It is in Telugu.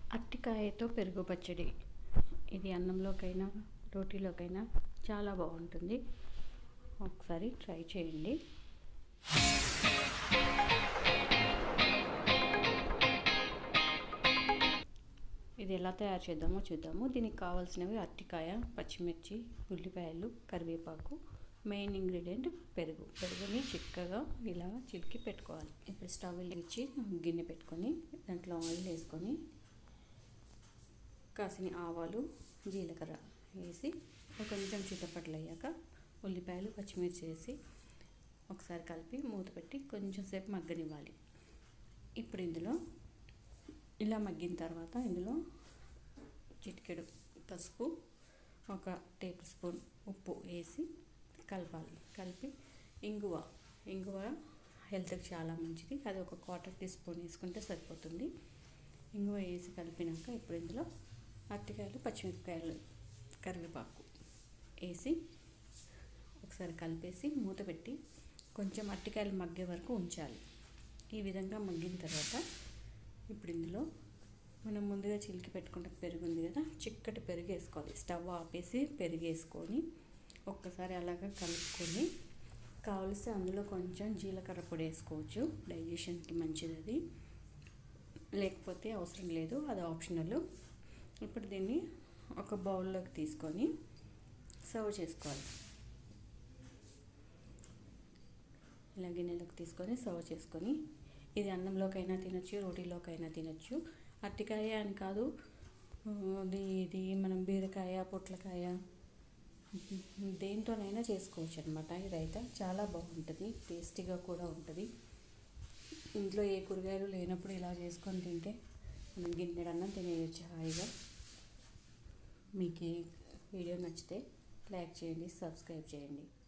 అరటికాయతో పెరుగు పచ్చడి ఇది అన్నంలోకైనా రోటీలోకైనా చాలా బాగుంటుంది ఒకసారి ట్రై చేయండి ఇది ఎలా తయారు చేద్దామో చూద్దాము దీనికి కావాల్సినవి అరటికాయ పచ్చిమిర్చి ఉల్లిపాయలు కరివేపాకు మెయిన్ ఇంగ్రీడియంట్ పెరుగు పెరుగుని చిక్కగా ఇలా చిలికి పెట్టుకోవాలి ఇప్పుడు స్టవ్ వెలిగించి గిన్నె పెట్టుకొని దాంట్లో ఆయిల్ వేసుకొని కాసిన ఆవాలు జీలకర్ర వేసి కొంచెం చిట్టపట్లు అయ్యాక ఉల్లిపాయలు పచ్చిమిర్చి వేసి ఒకసారి కలిపి మూత పెట్టి కొంచెం సేపు మగ్గనివ్వాలి ఇప్పుడు ఇందులో ఇలా మగ్గిన తర్వాత ఇందులో చిటికెడు పసుపు ఒక టేబుల్ స్పూన్ ఉప్పు వేసి కలపాలి కలిపి ఇంగువ ఇంగువ హెల్త్కి చాలా మంచిది అది ఒక క్వార్టర్ టీ స్పూన్ వేసుకుంటే సరిపోతుంది ఇంగువ వేసి కలిపినాక ఇప్పుడు ఇందులో అరటికాయలు పచ్చిమిరపకాయలు కరివేపాకు వేసి ఒకసారి కలిపేసి మూత పెట్టి కొంచెం అరటికాయలు మగ్గే వరకు ఉంచాలి ఈ విధంగా మగ్గిన తర్వాత ఇప్పుడు ఇందులో మనం ముందుగా చిలికి పెట్టుకుంటే పెరుగు ఉంది కదా చిక్కటి పెరుగు వేసుకోవాలి స్టవ్ ఆపేసి పెరుగు వేసుకొని ఒక్కసారి అలాగా కలుపుకొని కావలిస్తే అందులో కొంచెం జీలకర్ర పొడి వేసుకోవచ్చు డైజెషన్కి మంచిది అది లేకపోతే అవసరం లేదు అది ఆప్షనల్ ఇప్పుడు దీన్ని ఒక బౌల్లోకి తీసుకొని సర్వ్ చేసుకోవాలి ఇలా గిన్నెలోకి తీసుకొని సర్వ్ చేసుకొని ఇది అన్నంలోకైనా తినొచ్చు రోటీలోకైనా తినొచ్చు అరటికాయ అని కాదు ఇది ఇది మనం బీరకాయ పొట్లకాయ దేంతోనైనా చేసుకోవచ్చు అనమాట ఇదైతే చాలా బాగుంటుంది టేస్టీగా కూడా ఉంటుంది ఇంట్లో ఏ కూరగాయలు లేనప్పుడు ఇలా చేసుకొని తింటే మనం గిన్నెడన్నా తినేయచ్చు హాయిగా మీకు ఈ వీడియో నచ్చితే లైక్ చేయండి సబ్స్క్రైబ్ చేయండి